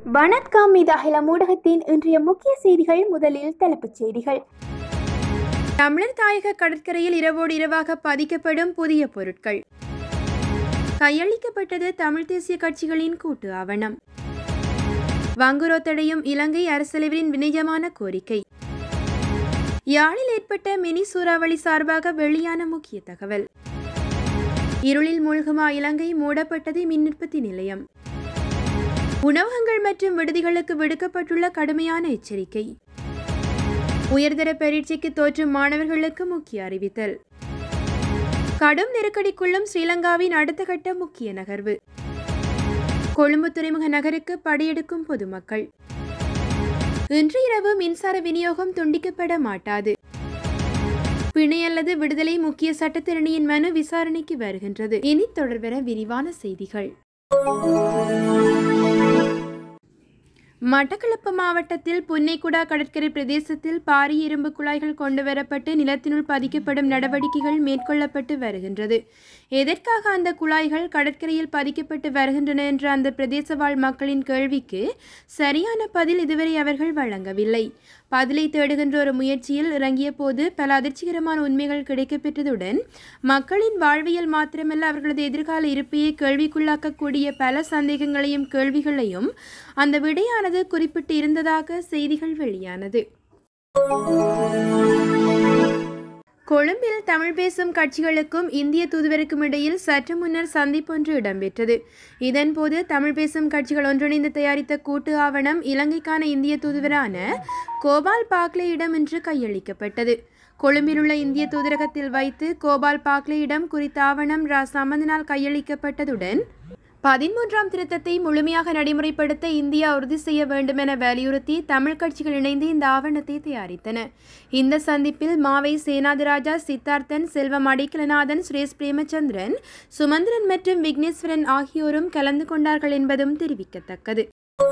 வணக்கம் இது அகிலம் ஊடகத்தின் இன்றைய முக்கிய செய்திகள் முதலில் தலைப்புச் செய்திகள் தமிழர் தாயக கடற்கரையில் இரவோடு இரவாக பதிக்கப்படும் புதிய பொருட்கள் கையளிக்கப்பட்டது தமிழ் தேசிய கட்சிகளின் கூட்டு ஆவணம் வங்குரோத்தடையும் இலங்கை அரசலைவரின் வினயமான கோரிக்கை யாழில் ஏற்பட்ட மினி சூறாவளி சார்பாக வெளியான முக்கிய தகவல் இருளில் மூழ்குமா இலங்கை மூடப்பட்டது மின் உற்பத்தி நிலையம் உணவகங்கள் மற்றும் விடுதிகளுக்கு விடுக்கப்பட்டுள்ள கடுமையான எச்சரிக்கை உயர்தர பரீட்சைக்கு தோற்றும் மாணவர்களுக்கு முக்கிய அறிவித்தல் கடும் நெருக்கடிக்குள்ளும் ஸ்ரீலங்காவின் அடுத்த கட்ட முக்கிய நகர்வு கொழும்பு துறைமுக நகருக்கு படையெடுக்கும் பொதுமக்கள் இன்று இரவு மின்சார விநியோகம் துண்டிக்கப்பட மாட்டாது பிணை அல்லது விடுதலை முக்கிய சட்டத்திறனியின் மனு விசாரணைக்கு வருகின்றது இனி தொடர்பெற விரிவான செய்திகள் மட்டக்களப்பு மாவட்டத்தில் புன்னைக்குடா கடற்கரை பிரதேசத்தில் பாரிய இரும்பு குழாய்கள் கொண்டுவரப்பட்டு நிலத்தினுள் பதிக்கப்படும் நடவடிக்கைகள் மேற்கொள்ளப்பட்டு வருகின்றது எதற்காக அந்த குழாய்கள் கடற்கரையில் பதிக்கப்பட்டு வருகின்றன என்ற அந்த பிரதேச வாழ் மக்களின் கேள்விக்கு சரியான பதில் இதுவரை அவர்கள் வழங்கவில்லை பதிலை தேடுகின்ற ஒரு முயற்சியில் இறங்கிய போது பல அதிர்ச்சிகரமான உண்மைகள் கிடைக்கப்பெற்றதுடன் மக்களின் வாழ்வியல் மாத்திரமல்ல அவர்களது எதிர்கால இருப்பையை கேள்விக்குள்ளாக்கக்கூடிய பல சந்தேகங்களையும் கேள்விகளையும் அந்த விடையானது குறிப்பிட்டு இருந்ததாக செய்திகள் வெளியானது கொழும்பில் தமிழ் பேசும் கட்சிகளுக்கும் இந்திய தூதுவருக்கும் இடையில் சற்று முன்னர் சந்திப்பொன்று இடம்பெற்றது இதன்போது தமிழ் பேசும் கட்சிகள் ஒன்றிணைந்து தயாரித்த கூட்டு ஆவணம் இலங்கைக்கான இந்திய தூதுவரான கோபால் பாக்லேயிடம் இன்று கையளிக்கப்பட்டது கொழும்பில் உள்ள இந்திய தூதரகத்தில் வைத்து கோபால் பாக்லேயிடம் குறித்த ஆவணம் ரா சம்பந்தனால் கையளிக்கப்பட்டதுடன் பதிமூன்றாம் திருத்தத்தை முழுமையாக நடைமுறைப்படுத்த இந்தியா உறுதி செய்ய வேண்டுமென வலியுறுத்தி தமிழ் கட்சிகள் இணைந்து இந்த ஆவணத்தை தயாரித்தன இந்த சந்திப்பில் மாவை சேனாதிராஜா சித்தார்த்தன் செல்வம் அடைக்கலநாதன் சுரேஷ் பிரேமச்சந்திரன் சுமந்திரன் மற்றும் விக்னேஸ்வரன் ஆகியோரும் கலந்து கொண்டார்கள் என்பதும் தெரிவிக்கத்தக்கது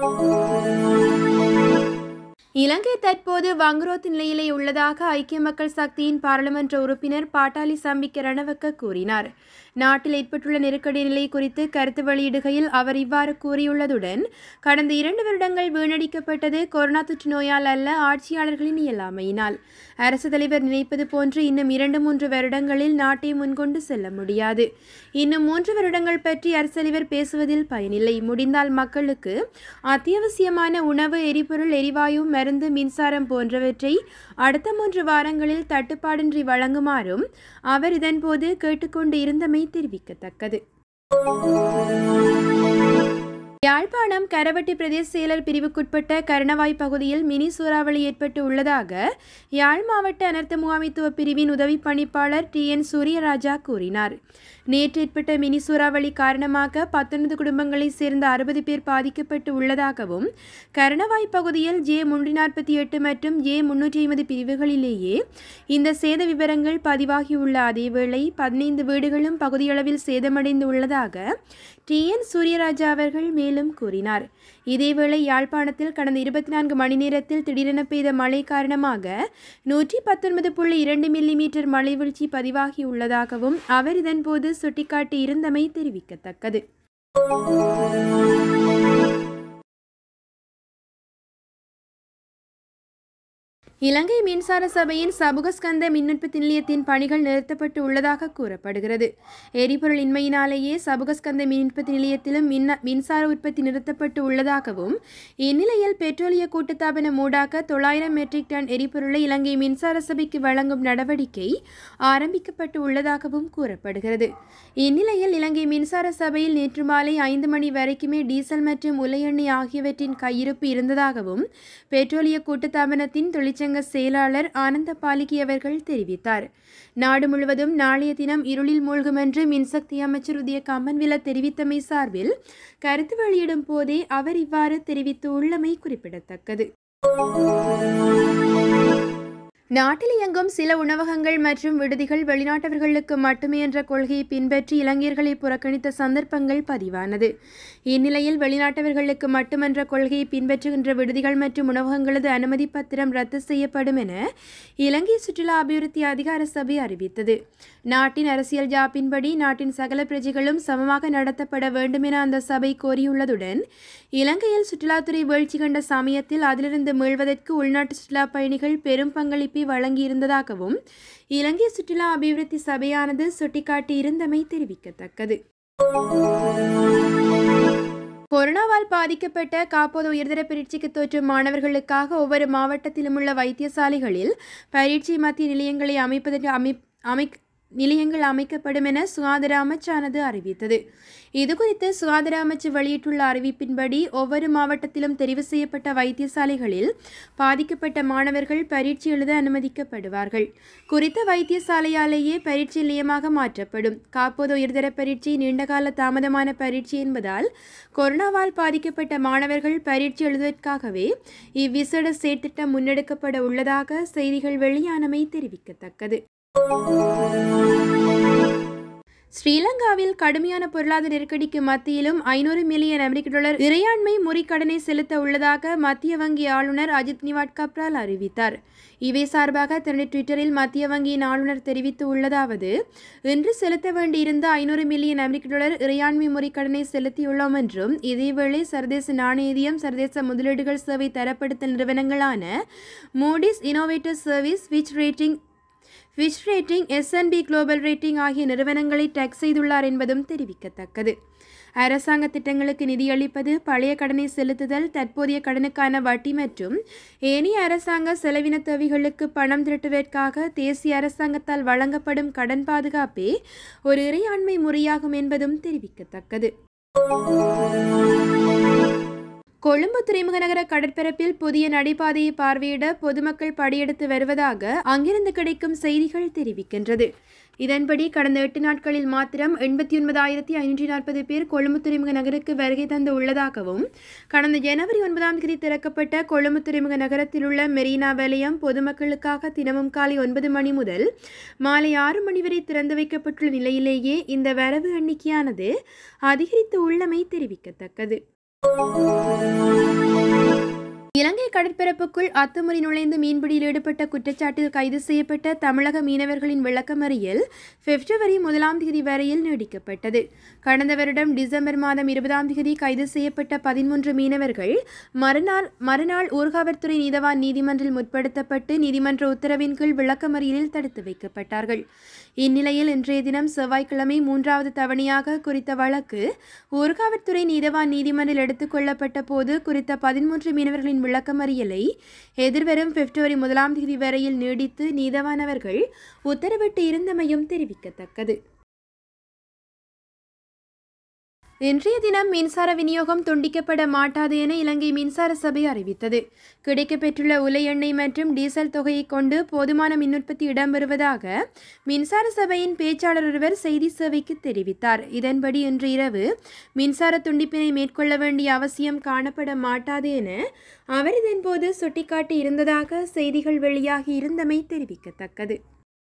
இலங்கை தற்போது வங்குரோத்து நிலையிலே உள்ளதாக ஐக்கிய மக்கள் சக்தியின் பாராளுமன்ற உறுப்பினர் பாட்டாளி சம்பிக்க ரணவக்க கூறினார் நாட்டில் ஏற்பட்டுள்ள நெருக்கடி நிலை குறித்து கருத்து வெளியிடுகையில் அவர் இவ்வாறு கூறியுள்ளதுடன் கடந்த இரண்டு வருடங்கள் வீணடிக்கப்பட்டது கொரோனா தொற்று நோயால் அல்ல ஆட்சியாளர்களின் இயலாமையினால் அரசு தலைவர் நினைப்பது போன்று இன்னும் இரண்டு மூன்று வருடங்களில் நாட்டை முன்கொண்டு செல்ல முடியாது இன்னும் மூன்று வருடங்கள் பற்றி அரசு தலைவர் பேசுவதில் பயனில்லை முடிந்தால் மக்களுக்கு அத்தியாவசியமான உணவு எரிபொருள் எரிவாயு மருந்து மின்சாரம் போன்றவற்றை அடுத்த மூன்று வாரங்களில் தட்டுப்பாடின்றி வழங்குமாறும் அவர் இதன்போது கேட்டுக்கொண்டு இருந்தமை தெரிவிக்கத்தக்கது யாழ்ப்பாணம் கரவட்டி பிரதேச செயலர் பிரிவுக்குட்பட்ட கருணவாய் பகுதியில் மினி சூறாவளி ஏற்பட்டு உள்ளதாக யாழ் மாவட்ட அனர்த்த முகாமைத்துவ பிரிவின் உதவி பணிப்பாளர் டி என் சூரியராஜா கூறினார் நேற்று ஏற்பட்ட மினி சூறாவளி காரணமாக பத்தொன்பது குடும்பங்களைச் சேர்ந்த அறுபது பேர் பாதிக்கப்பட்டு உள்ளதாகவும் கருணவாய் பகுதியில் ஜே முன்னூற்றி நாற்பத்தி எட்டு மற்றும் ஜே முன்னூற்றி ஐம்பது பிரிவுகளிலேயே இந்த சேத விவரங்கள் பதிவாகியுள்ள அதேவேளை பதினைந்து வீடுகளும் பகுதியளவில் சேதமடைந்து உள்ளதாக டி என் சூரியராஜா அவர்கள் மேலும் கூறினார் இதேவேளை யாழ்ப்பாணத்தில் கடந்த இருபத்தி நான்கு மணி நேரத்தில் திடீரென பெய்த மழை காரணமாக நூற்றி பத்தொன்பது புள்ளி இரண்டு மில்லி மீட்டர் மழை வீழ்ச்சி பதிவாகியுள்ளதாகவும் அவர் இதன்போது சுட்டிக்காட்டி இருந்தமை தெரிவிக்கத்தக்கது இலங்கை மின்சார சபையின் சபுகஸ்கந்த மின்னுற்பத்தி நிலையத்தின் பணிகள் நிறுத்தப்பட்டு உள்ளதாக கூறப்படுகிறது எரிபொருள் இன்மையினாலேயே சபுகஸ்கந்த மின் உற்பத்தி நிலையத்திலும் மின் மின்சார உற்பத்தி நிறுத்தப்பட்டு உள்ளதாகவும் இந்நிலையில் பெட்ரோலிய கூட்டுத்தாபன மூடாக்க தொள்ளாயிரம் மெட்ரிக் டன் எரிபொருளை இலங்கை மின்சார சபைக்கு வழங்கும் நடவடிக்கை ஆரம்பிக்கப்பட்டு உள்ளதாகவும் கூறப்படுகிறது இந்நிலையில் இலங்கை மின்சார சபையில் நேற்று மாலை ஐந்து மணி வரைக்குமே டீசல் மற்றும் உலை எண்ணெய் ஆகியவற்றின் கையிருப்பு இருந்ததாகவும் பெட்ரோலிய கூட்டுத்தாபனத்தின் தொழிற்சங்க தொழிற்சங்க செயலாளர் ஆனந்த பாலிகி அவர்கள் தெரிவித்தார் நாடு முழுவதும் நாளைய தினம் இருளில் மூழ்கும் என்று மின்சக்தி அமைச்சர் உதய கம்மன்வில தெரிவித்தமை சார்பில் கருத்து வெளியிடும் போதே அவர் இவ்வாறு தெரிவித்து உள்ளமை குறிப்பிடத்தக்கது நாட்டில் இயங்கும் சில உணவகங்கள் மற்றும் விடுதிகள் வெளிநாட்டவர்களுக்கு மட்டுமே என்ற கொள்கையை பின்பற்றி இலங்கையர்களை புறக்கணித்த சந்தர்ப்பங்கள் பதிவானது இந்நிலையில் வெளிநாட்டவர்களுக்கு மட்டுமென்ற கொள்கையை பின்பற்றுகின்ற விடுதிகள் மற்றும் உணவகங்களது அனுமதி பத்திரம் ரத்து செய்யப்படும் என இலங்கை சுற்றுலா அபிவிருத்தி அதிகார சபை அறிவித்தது நாட்டின் அரசியல் ஜாப்பின்படி நாட்டின் சகல பிரஜைகளும் சமமாக நடத்தப்பட வேண்டும் என அந்த சபை கோரியுள்ளதுடன் இலங்கையில் சுற்றுலாத்துறை வீழ்ச்சி கண்ட சமயத்தில் அதிலிருந்து மீள்வதற்கு உள்நாட்டு சுற்றுலா பயணிகள் பெரும் பங்களிப்பை வழங்கியிருந்ததாகவும் இலங்கை சுற்றுலா அபிவிருத்தி சபையானது சுட்டிக்காட்டியிருந்தமை தெரிவிக்கத்தக்கது கொரோனாவால் பாதிக்கப்பட்ட காப்போது உயர்தர பரீட்சைக்கு தோற்றும் மாணவர்களுக்காக ஒவ்வொரு மாவட்டத்திலும் உள்ள வைத்தியசாலைகளில் பரீட்சை மத்திய நிலையங்களை அமைப்பதற்கு அமை அமை நிலையங்கள் அமைக்கப்படும் என சுகாதார அமைச்சானது அறிவித்தது இதுகுறித்து சுகாதார அமைச்சு வெளியிட்டுள்ள அறிவிப்பின்படி ஒவ்வொரு மாவட்டத்திலும் தெரிவு செய்யப்பட்ட வைத்தியசாலைகளில் பாதிக்கப்பட்ட மாணவர்கள் பரீட்சை எழுத அனுமதிக்கப்படுவார்கள் குறித்த வைத்தியசாலையாலேயே பரீட்சை நிலையமாக மாற்றப்படும் காப்போது உயர்தர பரீட்சை நீண்டகால தாமதமான பரீட்சை என்பதால் கொரோனாவால் பாதிக்கப்பட்ட மாணவர்கள் பரீட்சை எழுதுவதற்காகவே இவ்விசேட செயற்திட்டம் முன்னெடுக்கப்பட உள்ளதாக செய்திகள் வெளியானமை தெரிவிக்கத்தக்கது ஸ்ரீலங்காவில் கடுமையான பொருளாதார நெருக்கடிக்கு மத்தியிலும் ஐநூறு மில்லியன் அமெரிக்க டாலர் இறையாண்மை முறிக்கடனை செலுத்த உள்ளதாக மத்திய வங்கி ஆளுநர் அஜித் நிவாட் கப்ரால் அறிவித்தார் இவை சார்பாக தன்னுடைய ட்விட்டரில் மத்திய வங்கியின் ஆளுநர் தெரிவித்து உள்ளதாவது இன்று செலுத்த வேண்டியிருந்த ஐநூறு மில்லியன் அமெரிக்க டாலர் இறையாண்மை முறிக்கடனை செலுத்தியுள்ளோம் என்றும் இதேவேளை சர்வதேச நாணயதியம் சர்வதேச முதலீடுகள் சேவை தரப்படுத்தல் நிறுவனங்களான Moody's investor service Fitch rating Fitch rating S and P global rating ஆகிய நிறுவனங்களை டேக்ஸ் செய்துள்ளார் என்பதும் தெரிவிக்கத்தக்கது அரசாங்க திட்டங்களுக்கு நிதியளிப்பது பழைய கடனை செலுத்துதல் தற்போதைய கடனுக்கான வட்டி மற்றும் ஏனைய அரசாங்க செலவின தேவைகளுக்கு பணம் திரட்டுவதற்காக தேசிய அரசாங்கத்தால் வழங்கப்படும் கடன் பாதுகாப்பே ஒரு இறையாண்மை முறையாகும் என்பதும் தெரிவிக்கத்தக்கது கொழும்பு துறைமுக நகர கடற்பரப்பில் புதிய நடைபாதையை பார்வையிட பொதுமக்கள் படையெடுத்து வருவதாக அங்கிருந்து கிடைக்கும் செய்திகள் தெரிவிக்கின்றது இதன்படி கடந்த எட்டு நாட்களில் மாத்திரம் எண்பத்தி ஒன்பதாயிரத்தி ஐநூற்றி நாற்பது பேர் கொழும்பு துறைமுக நகருக்கு வருகை தந்து உள்ளதாகவும் கடந்த ஜனவரி ஒன்பதாம் தேதி திறக்கப்பட்ட கொழும்பு துறைமுக நகரத்தில் உள்ள மெரினா வலயம் பொதுமக்களுக்காக தினமும் காலை ஒன்பது மணி முதல் மாலை ஆறு மணி வரை திறந்து வைக்கப்பட்டுள்ள நிலையிலேயே இந்த வரவு எண்ணிக்கையானது அதிகரித்து உள்ளமை தெரிவிக்கத்தக்கது இலங்கை கடற்பரப்புக்குள் அத்துமுறை நுழைந்து மீன்பிடியில் ஈடுபட்ட குற்றச்சாட்டில் கைது செய்யப்பட்ட தமிழக மீனவர்களின் விளக்கமறியல் பிப்ரவரி முதலாம் தேதி வரையில் நீடிக்கப்பட்டது கடந்த வருடம் டிசம்பர் மாதம் இருபதாம் தேதி கைது செய்யப்பட்ட பதிமூன்று மீனவர்கள் மறுநாள் மறுநாள் ஊர்காவற்துறை நீதவான் நீதிமன்றில் முற்படுத்தப்பட்டு நீதிமன்ற உத்தரவின் கீழ் விளக்கமறியலில் தடுத்து வைக்கப்பட்டார்கள் இந்நிலையில் இன்றைய தினம் செவ்வாய்க்கிழமை மூன்றாவது தவணையாக குறித்த வழக்கு ஊர்காவற்துறை நீதவான் நீதிமன்றில் எடுத்துக் கொள்ளப்பட்ட போது குறித்த பதிமூன்று மீனவர்களின் விளக்கமறியலை எதிர்வரும் பிப்ரவரி முதலாம் தேதி வரையில் நீடித்து நீதவான் அவர்கள் உத்தரவிட்டு இருந்தமையும் தெரிவிக்கத்தக்கது இன்றைய தினம் மின்சார விநியோகம் துண்டிக்கப்பட மாட்டாது என இலங்கை மின்சார சபை அறிவித்தது கிடைக்கப்பெற்றுள்ள உலை எண்ணெய் மற்றும் டீசல் தொகையை கொண்டு போதுமான மின்னுற்பத்தி இடம்பெறுவதாக மின்சார சபையின் பேச்சாளர் ஒருவர் செய்தி சேவைக்கு தெரிவித்தார் இதன்படி இன்று இரவு மின்சார துண்டிப்பினை மேற்கொள்ள வேண்டிய அவசியம் காணப்பட மாட்டாது என அவர் இதன்போது சுட்டிக்காட்டி இருந்ததாக செய்திகள் வெளியாகி இருந்தமை தெரிவிக்கத்தக்கது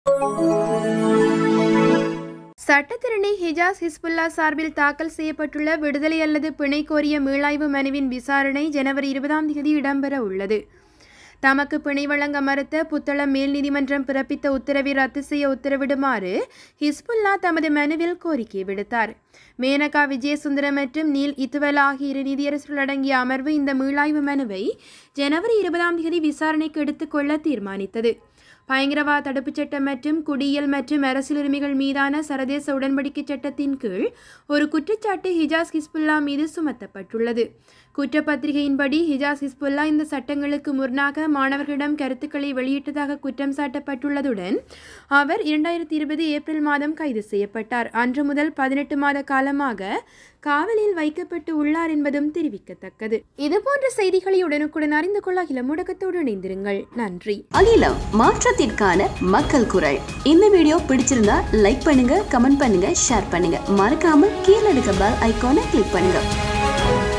சட்டத்திரணி ஹிஜாஸ் ஹிஸ்புல்லா சார்பில் தாக்கல் செய்யப்பட்டுள்ள விடுதலை அல்லது பிணை கோரிய மீளாய்வு மனுவின் விசாரணை ஜனவரி இருபதாம் தேதி இடம்பெற உள்ளது தமக்கு பிணை வழங்க மறுத்த புத்தளம் மேல் நீதிமன்றம் பிறப்பித்த உத்தரவை ரத்து செய்ய உத்தரவிடுமாறு ஹிஸ்புல்லா தமது மனுவில் கோரிக்கை விடுத்தார் மேனகா விஜயசுந்தரம் மற்றும் நீல் இத்துவல் ஆகிய இரு நீதியரசர்கள் அடங்கிய அமர்வு இந்த மீளாய்வு மனுவை ஜனவரி இருபதாம் தேதி விசாரணைக்கு எடுத்துக்கொள்ள தீர்மானித்தது பயங்கரவாத தடுப்புச் சட்டம் மற்றும் குடியியல் மற்றும் அரசியல் உரிமைகள் மீதான சர்வதேச உடன்படிக்கை சட்டத்தின் கீழ் ஒரு குற்றச்சாட்டு ஹிஜாஸ் ஹிஸ்புல்லா மீது சுமத்தப்பட்டுள்ளது குற்றப்பத்திரிகையின்படி ஹிஜாஸ் ஹிஸ்புல்லா இந்த சட்டங்களுக்கு முரணாக மாணவர்களிடம் கருத்துக்களை வெளியிட்டதாக குற்றம் சாட்டப்பட்டுள்ளதுடன் அவர் இரண்டாயிரத்தி இருபது ஏப்ரல் மாதம் கைது செய்யப்பட்டார் அன்று முதல் பதினெட்டு மாத காலமாக காவலில் வைக்கப்பட்டு உள்ளார் என்பதும் தெரிவிக்கத்தக்கது இதுபோன்ற செய்திகளை உடனுக்குடன் அறிந்து கொள்ள அகில முடக்கத்தோடு இணைந்திருங்கள் நன்றி அகிலம் மாற்றத்திற்கான மக்கள் குரல் இந்த வீடியோ பிடிச்சிருந்தா லைக் பண்ணுங்க கமெண்ட் பண்ணுங்க ஷேர் பண்ணுங்க மறக்காம கீழே இருக்க பெல் ஐகானை கிளிக் பண்ணுங்க